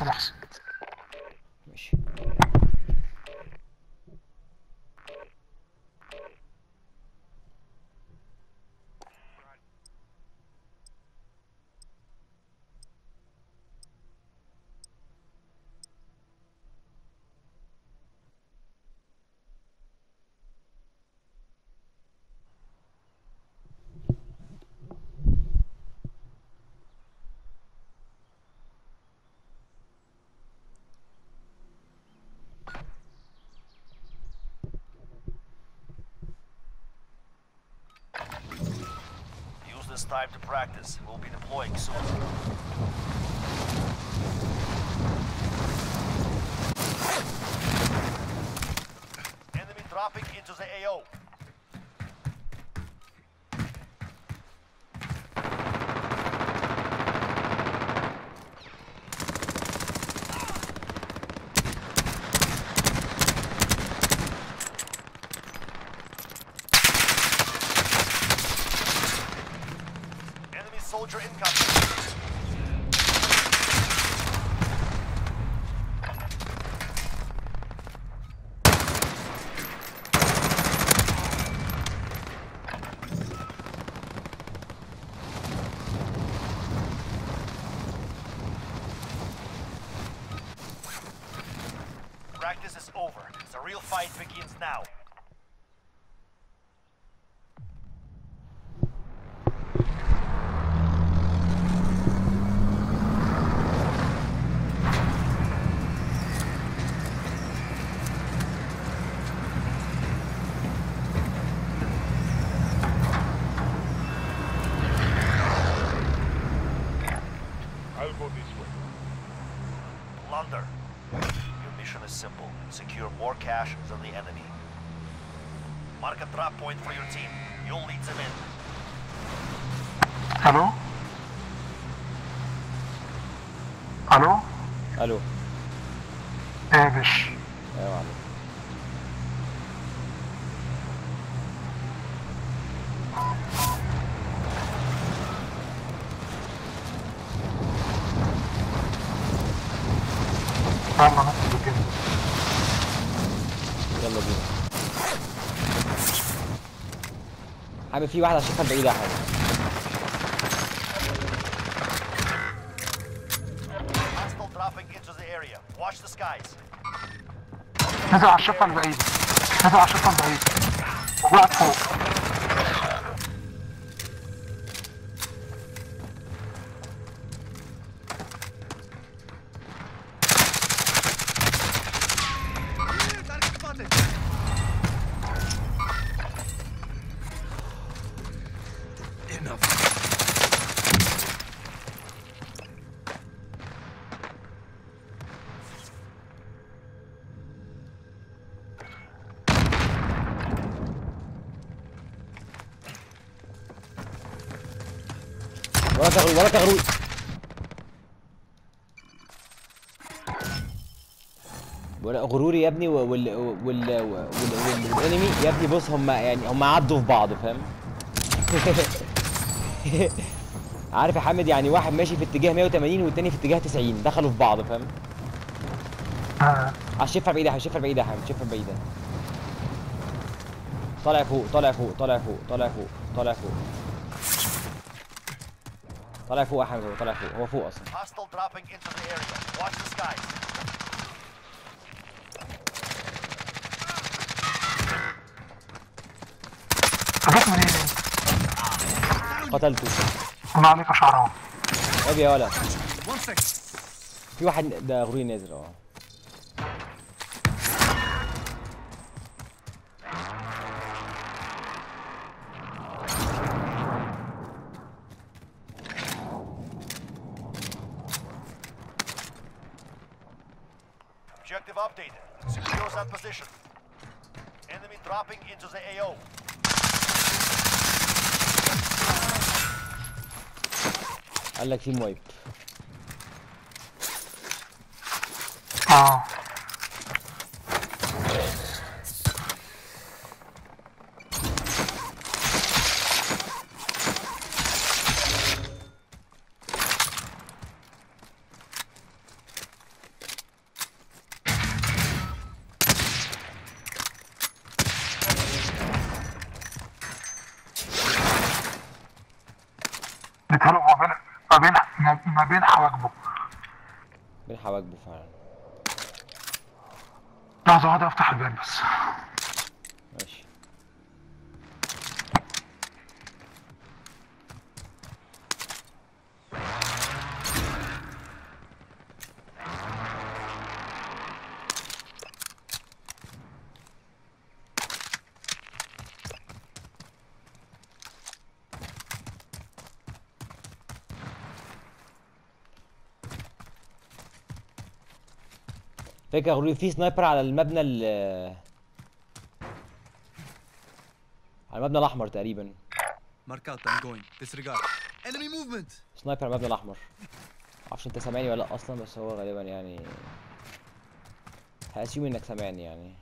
احسن احسن ماشي Use this time to practice. We'll be deploying soon. Enemy dropping into the AO. Enemy soldier incoming. Practice is over. The real fight begins now. I'll go this way. Plunder. Your mission is simple. Secure more cash than the enemy. Mark a drop point for your team. You'll lead them in. الو الو الو ايه يا باشا ايوه عليك يلا نطلع كده يلا بينا حابب في واحد اشوفها بعيدة يا حبيبي Hostile dropping into the area. Watch the skies. نزل على الشفه البعيده نزل على الشفه البعيده وقعد فوق ولا تغرو ولا تغرو ولا غروري يا ابني وال وال وال وال وال- والانمي يا ابني بص هم يعني هم عدوا في بعض فاهم عارف يا حامد يعني واحد ماشي في اتجاه 180 والتاني في اتجاه 90 دخلوا في بعض فاهم آه. على الشفه بعيده على الشفه بعيده يا حامد الشفه بعيده طالع فوق طالع فوق طالع فوق طالع فوق طالع فوق طالع فوق يا حامد هو طالع فوق هو فوق اصلا Hostile dropping into the area. Watch the skies. جيت منين قتلته الله عليك يا شعراوي طب يا ولا في واحد ده غروري نازل اه Objective updated. Secure that position. Enemy dropping into the AO. قال لك في وايب اه ما ما بين حواجبه بين حواجبه فعلا لحظة واحدة افتح الباب بس ماشي فكرة غريب في سنايبر على المبنى ال على المبنى الأحمر تقريبا Mark out, I'm going. Disregard. Enemy movement! سنايبر على المبنى الأحمر معرفش انت سامعني ولا لأ أصلا بس هو غالبا يعني هأسيوم انك سامعني يعني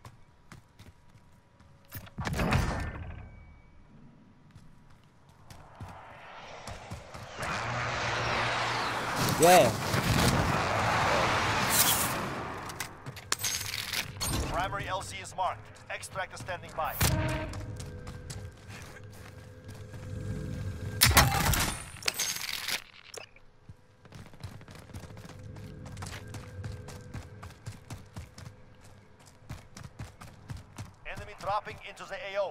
ياه Primary LC is marked. Extractor standing by. Enemy dropping into the AO.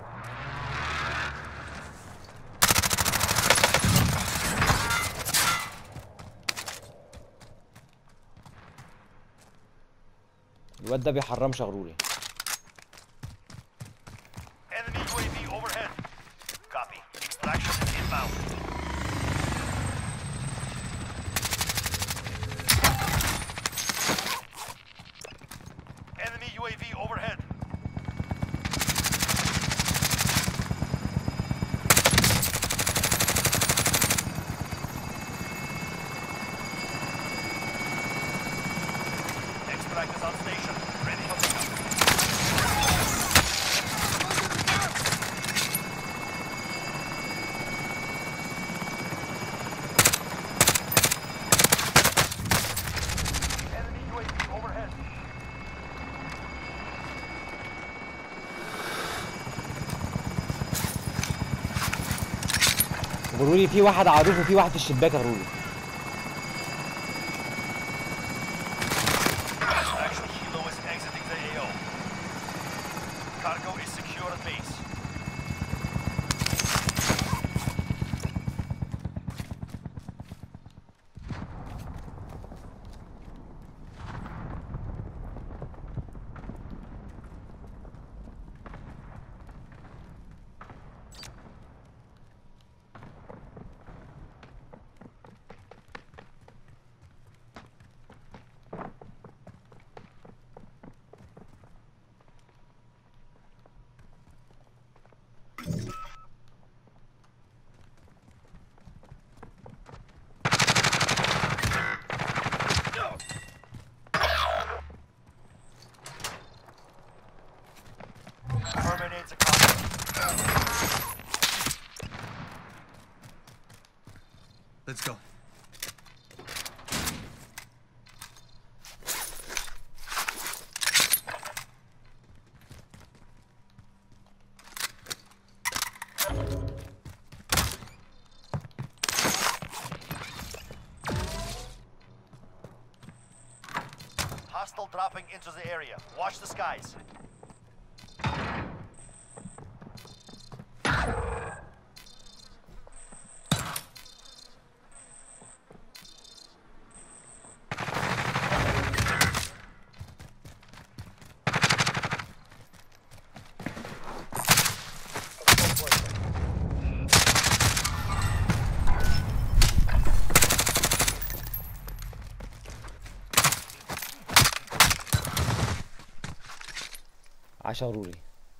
الواد ده بيحرم شغروري Enemy UAV overhead. Copy. Extraction is inbound. Enemy UAV overhead. Extract is on station. Ready for pickup. Enemy UAV overhead. غروري في واحد عروف وفي واحد في الشباك يا غروري Actual Kilo is exiting the AO. Cargo is secure at base. Terminate the combat. Let's go. Hostile dropping into the area. Watch the skies. عشا غروري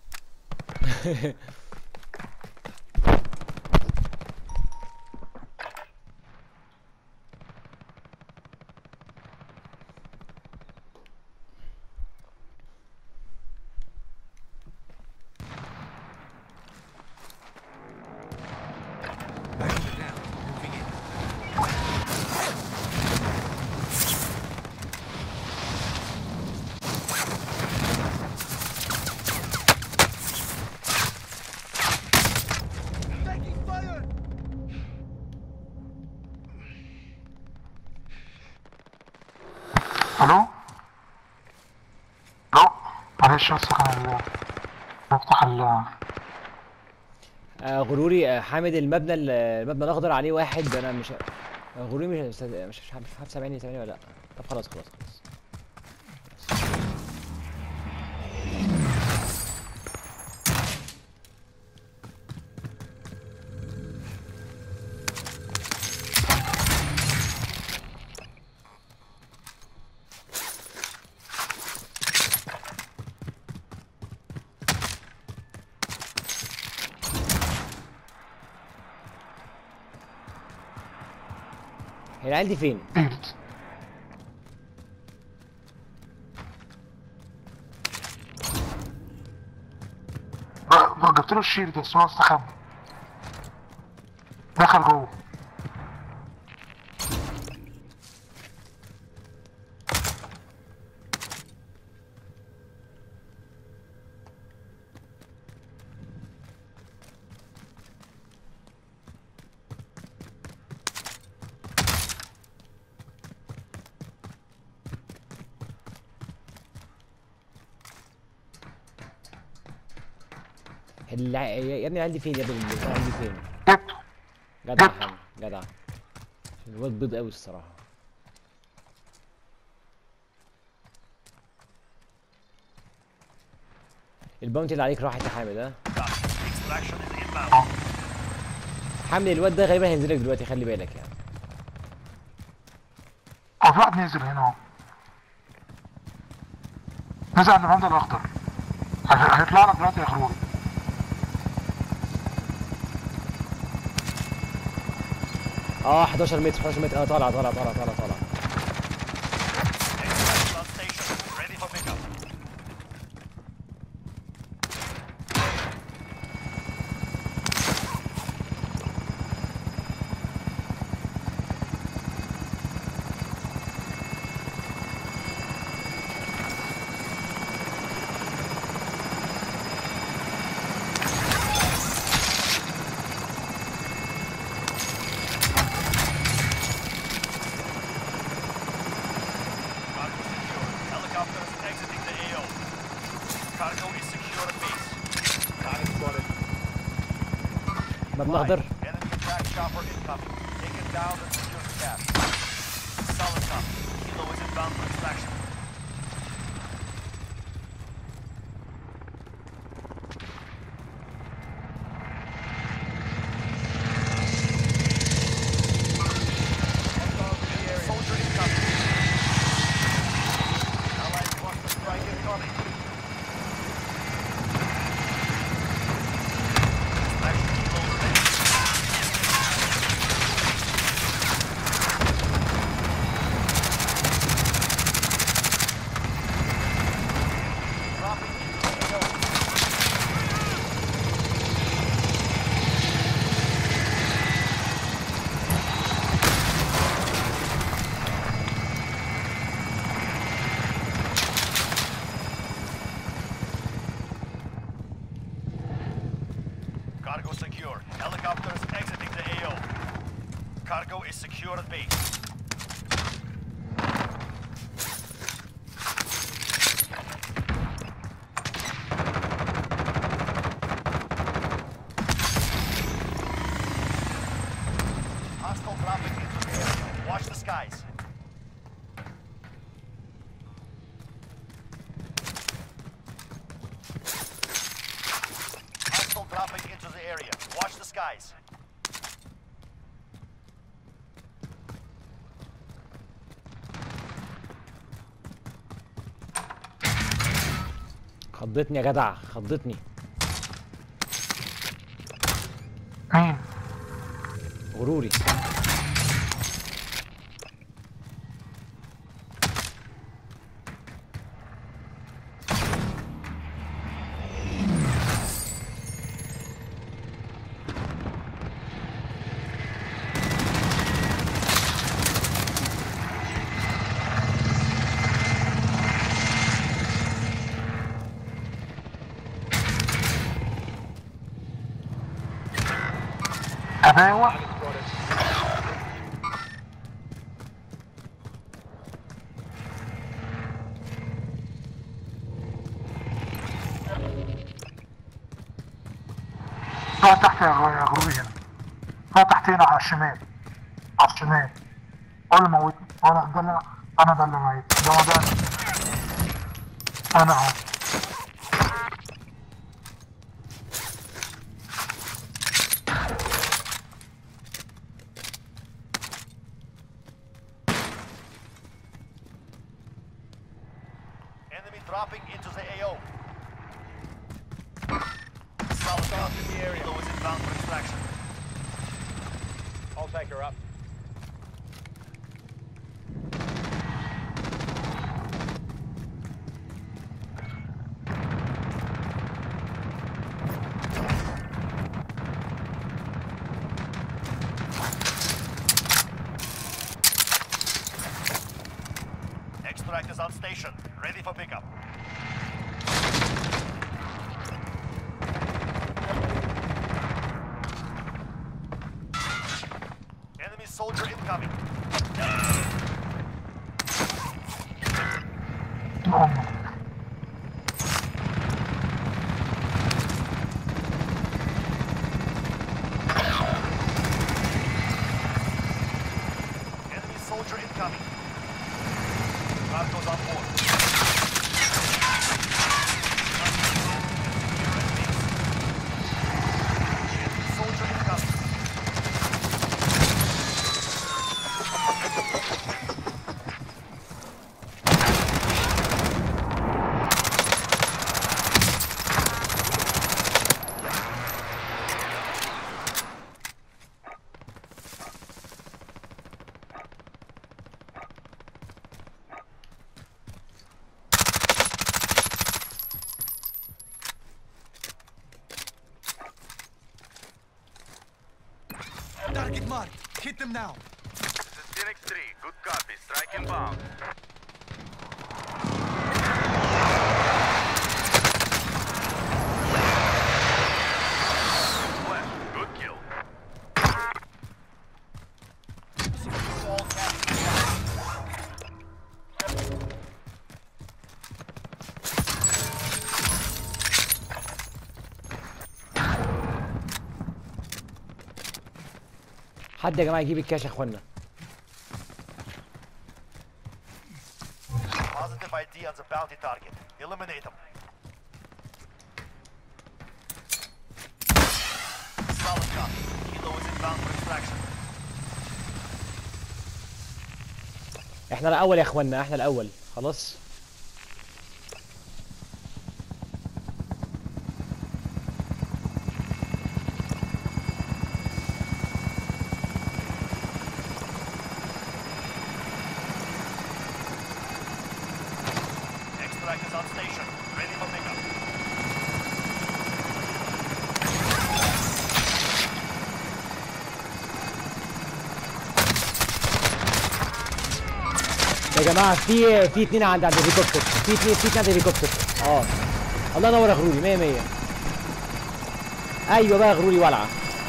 Back on the ground. Moving in. الو لا معلش بس كان ال- بفتح ال آه غروري آه حامد المبنى ال- المبنى الاخضر عليه واحد انا مش آه غروري مش مش مش مش عارف سامعني سامعني ولا لا طب خلاص خلاص خلاص هي العيال دي فين؟ بيت بقى- بقى جبت له الشيل ده بس هو استخبى دخل جوه الع... يا ابني العيال دي فين يا ابني العيال دي فين؟ جبته جدع يا جبته. حامد جدع الواد بيض قوي الصراحه الباونتي اللي عليك راحت يا حامد ها Copy. Extraction is inbound. حامد الواد ده غالبا هينزلك دلوقتي خلي بالك يعني هو في واحد نزل هنا اهو نزل عند المبنى الاخضر هي- هيطلع لك دلوقتي يا خروج اه 11 متر 11 متر اه طالع طالع طالع طالع طالع Extraction on station. Ready for pickup. Cargo secure. Helicopters exiting the AO. Cargo is secure at base. Target spotted. مبنى اخضر Enemy attack chopper incoming. Take it down and secure the cache. Solid copy. Kilo is inbound for extraction. Soldier incoming. Allied cluster strike incoming. Extraction kilo ready. Dropping into the AO. Cargo secure. Helicopters exiting the AO. Cargo is secure at base. Hostile dropping into the area. Watch the skies. Hostile dropping into the area. Watch the skies. خضتني يا جدع خضتني مين؟ غروري غباوة Target spotted. هو تحت يا غ- يا غروري هنا هو تحتنا على الشمال على الشمال هو اللي موتني هو ده ده اللي انا ده اللي ميت ده هو ده انا اهو Enemy dropping into the AO. Solid up in the area. Kilo is inbound for extraction. I'll take her up. Extract is on station. Ready for pickup. Enemy soldier incoming. أمك Enemy soldier incoming. Narcos on board. Enemy soldier incoming. Target marked. Hit them now. This is Phoenix 3. Good copy. Strike inbound. Flash. Good kill. All cats حد يا جماعه يجيب الكاش يا اخوانا Positive ID on the bounty target. Eliminate them. Solid copy. Kilo is inbound for extraction. احنا الاول يا اخوانا احنا الاول خلاص Extract is on station. Ready for pickup. يا جماعه في في اتنين عند عند الهليكوبتر في اتنين في اتنين عند الهليكوبتر اه الله ينور يا غروري 100 100 ايوه بقى يا غروري ولعه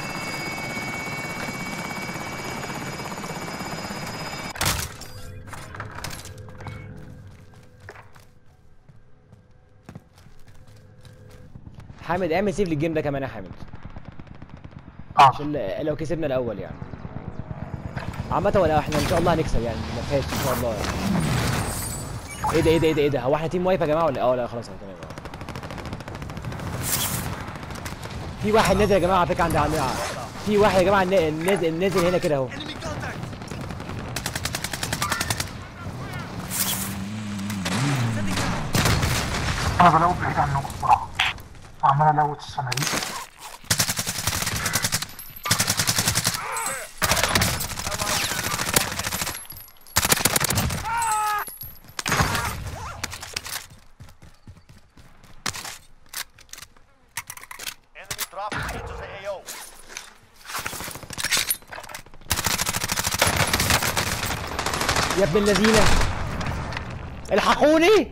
حامد اعمل سيف للجيم ده كمان يا حامد اه عشان لو كسبنا الاول يعني عامة ولا احنا ان شاء الله هنكسب يعني ما فيهاش ان شاء الله يعني. ايه ده ايه ده ايه ده ايه ده هو احنا تيم وايب يا جماعه ولا اه لا خلاص تمام في واحد نازل يا جماعه على فكره عند عند في واحد يا جماعه نا- نازل نازل هنا كده اهو Enemy contact. انا بلوت بعيد عنكم بصراحه عمال الوت الصناديق Enemy dropping into the AO. يا ابن اللذينه الحقوني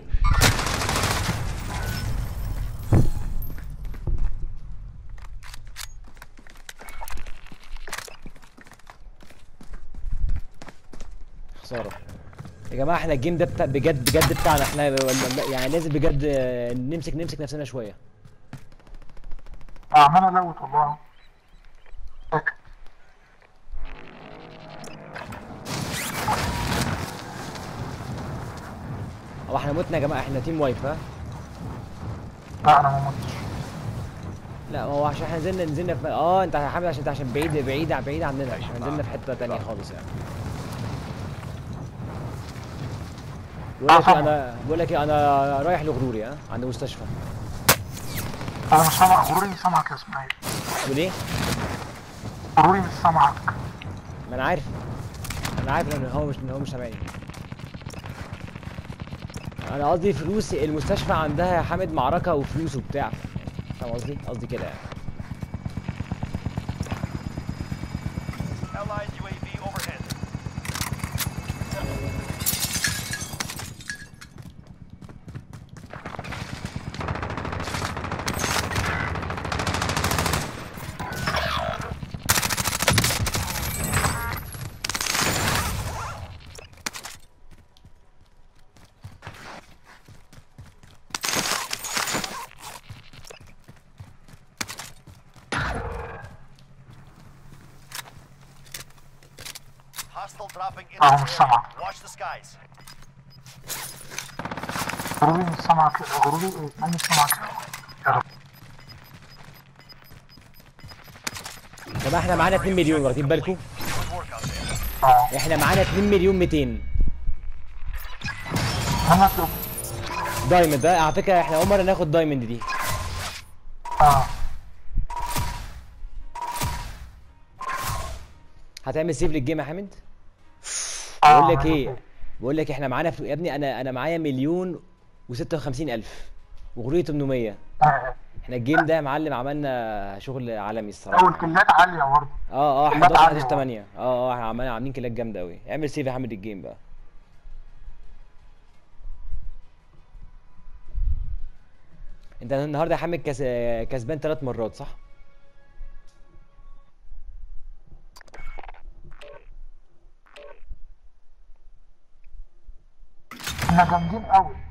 خساره يا جماعه احنا الجيم ده بتا... بجد بجد بتاعنا احنا ولا- يعني لازم بجد آه، نمسك نمسك نفسنا شويه عمال الوت والله هو احنا متنا يا جماعه احنا تيم وايب ها لا انا ما متش لا هو عشان احنا نزلنا نزلنا في اه انت يا حامد عشان انت عشان بعيد بعيد بعيد عننا احنا نزلنا في حته تانية خالص يعني بقول لك إيه، انا بقول لك إيه، انا رايح لغروري ها عند مستشفى انا مش سامع غروري مش سامعك يا اسماعيل تقول ايه؟ غروري مش سامعك ما انا عارف انا عارف ان هو مش ان هو مش سامعني انا قصدي فلوس المستشفى عندها يا حامد معركه وفلوس وبتاع فاهم قصدي؟ قصدي كده يعني Allied UAV overhead. Hostile dropping in Ah, this sama. area. Watch the skies. غروري مش سامعك غروري ايه ما مش سامعك يا رب طب احنا معانا 2 مليون واخدين بالكم؟ Good work out there. اه احنا معانا 2 مليون 200 انا اطلب دايموند ده على فكره احنا اول مره ناخد دايموند دي اه هتعمل سيف للجيم يا حامد؟ آه، بقول لك هعمل ايه سيف. بقول لك احنا معانا فلو... يا ابني انا انا معايا مليون و56 الف وغروري 800 آه. احنا الجيم ده يا معلم عملنا شغل عالمي الصراحه اول كلات عاليه برضه اه اه كلات 11 عالية. 11 8 اه اه احنا عمالين عاملين كيلات جامده قوي اعمل سيف يا حامد الجيم بقى انت النهارده يا حامد كس... كسبان ثلاث مرات صح؟ احنا جامدين قوي